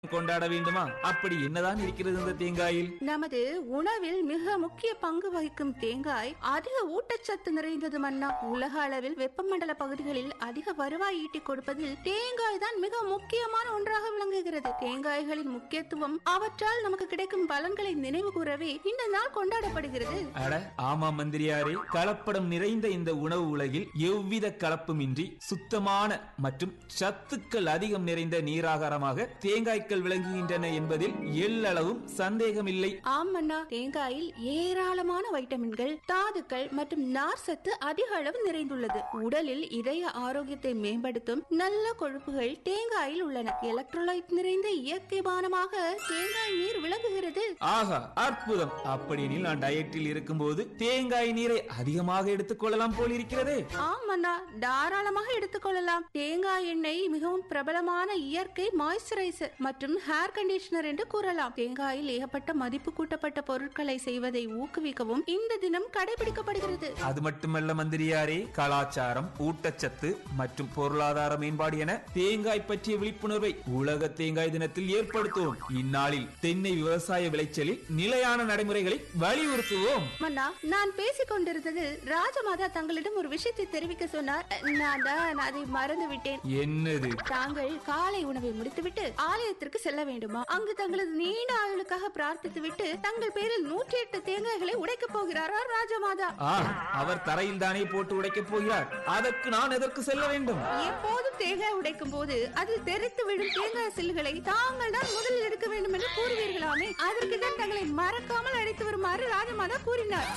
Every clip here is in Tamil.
கொண்டாட வேண்டுமா அப்படி என்னதான் இருக்கிறது இந்த தேங்காயில் நமது உணவில் மிக முக்கிய பங்கு வகிக்கும் தேங்காய் அதிக ஊட்டச்சத்து நிறைந்தது மன்னா உலக அளவில் வெப்பமண்டல பகுதிகளில் அதிக வருவாய் ஈட்டிக் கொடுப்பதில் தேங்காய் தான் மிக முக்கியமான ஒன்றாக விளங்குகிறது தேங்காய்களின் முக்கியத்துவம் அவற்றால் நமக்கு கிடைக்கும் பலன்களை நினைவு கூறவே இந்த நாள் கொண்டாடப்படுகிறது அட ஆமா மந்திரியாரே கலப்படம் நிறைந்த இந்த உணவு உலகில் எவ்வித கலப்புமின்றி சுத்தமான மற்றும் சத்துக்கள் அதிகம் நிறைந்த நீராகாரமாக தேங்காய்கள் விளங்குகின்றன என்பதில் எல்லளவும் சந்தேகமில்லை ஆம் மன்னா தேங்காயில் ஏராளமான வைட்டமின்கள் தாதுக்கள் மற்றும் நார் சத்து அதிக அளவு நிறைந்துள்ளது உடலில் இதய ஆரோக்கியத்தை மேம்படுத்தும் நல்ல கொழுப்புகள் தேங்காயில் உள்ளன எலக்ட்ரோலைட் நிறைந்த இயற்கை பானமாக தேங்காய் நீர் விளங்குகிறது ஆஹா அற்புதம் அப்படியெனில் நான் டயட்டில் இருக்கும்போது தேங்காய் நீரை அதிகமாக எடுத்துக்கொள்ளலாம் போல் இருக்கிறதே ஆம் மன்னா தாராளமாக எடுத்துக்கொள்ளலாம் தேங்காய் எண்ணெய் மிகவும் பிரபலமான இயற்கை மாய்ஸ்சரைசர் மற்றும் ஹேர் கண்டிஷனர் என்று கூறலாம் தேங்காயில் ஏகப்பட்ட மதிப்பு கூட்டப்பட்ட பொருட்களை செய்வதை ஊக்குவிக்கவும் இந்த தினம் கடைபிடிக்கப்படுகிறது அது மட்டுமல்ல மந்திரியாரே கலாச்சாரம் ஊட்டச்சத்து மற்றும் பொருளாதார மேம்பாடு என தேங்காய் பற்றிய விழிப்புணர்வை உலக தேங்காய் தினத்தில் ஏற்படுத்துவோம் இந்நாளில் தென்னை விவசாய விளைச்சலில் நிலையான நடைமுறைகளை வலியுறுத்துவோம் மன்னா நான் பேசிக் கொண்டிருந்தது ராஜமாதா தங்களிடம் ஒரு விஷயத்தை தெரிவிக்க சொன்னார் நான் தான் அதை மறந்து விட்டேன் என்னது தாங்கள் காலை உணவை முடித்துவிட்டு ஆலயத்திற்கு செல்ல வேண்டுமா அங்கு தங்களது நீண்ட ஆயுளுக்காக பிரார்த்தித்து விட்டு தங்கள் பேரில் நூற்றி எட்டு தேங்காய்களை உடைக்கப் போகிறாரா ராஜமாதா ஆ அவர் தரையில் தானே போட்டு உடைக்கப் போகிறார் அதற்கு நான் எதற்கு செல்ல வேண்டும் எப்போதும் தேங்காய் உடைக்கும் போது அதில் தெரித்து விடும் தேங்காய் சில்லுகளை தாங்கள் தான் முதலில் எடுக்க வேண்டும் என்று கூறுவீர்களாமே அதற்கு தான் தங்களை மறக்காமல் அழைத்து வருமாறு ராஜமாதா கூறினார்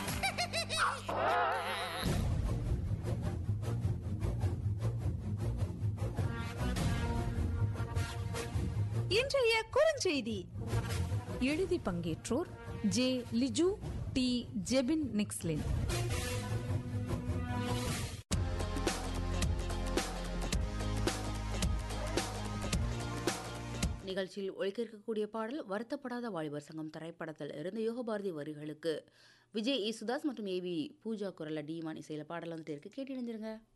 இன்றைய குறுஞ்செய்தி எழுதி பங்கேற்றோர் ஜே லிஜு டி ஜெபின் நிக்ஸ்லின் நிகழ்ச்சியில் ஒழிக்க இருக்கக்கூடிய பாடல் வருத்தப்படாத வாலிபர் சங்கம் திரைப்படத்தில் இருந்து யோகபாரதி வரிகளுக்கு விஜய் யேசுதாஸ் மற்றும் ஏவி பூஜா குரல டிமான் இசையில பாடல் வந்துட்டு இருக்கு கேட்டு இணைஞ்சிருங்க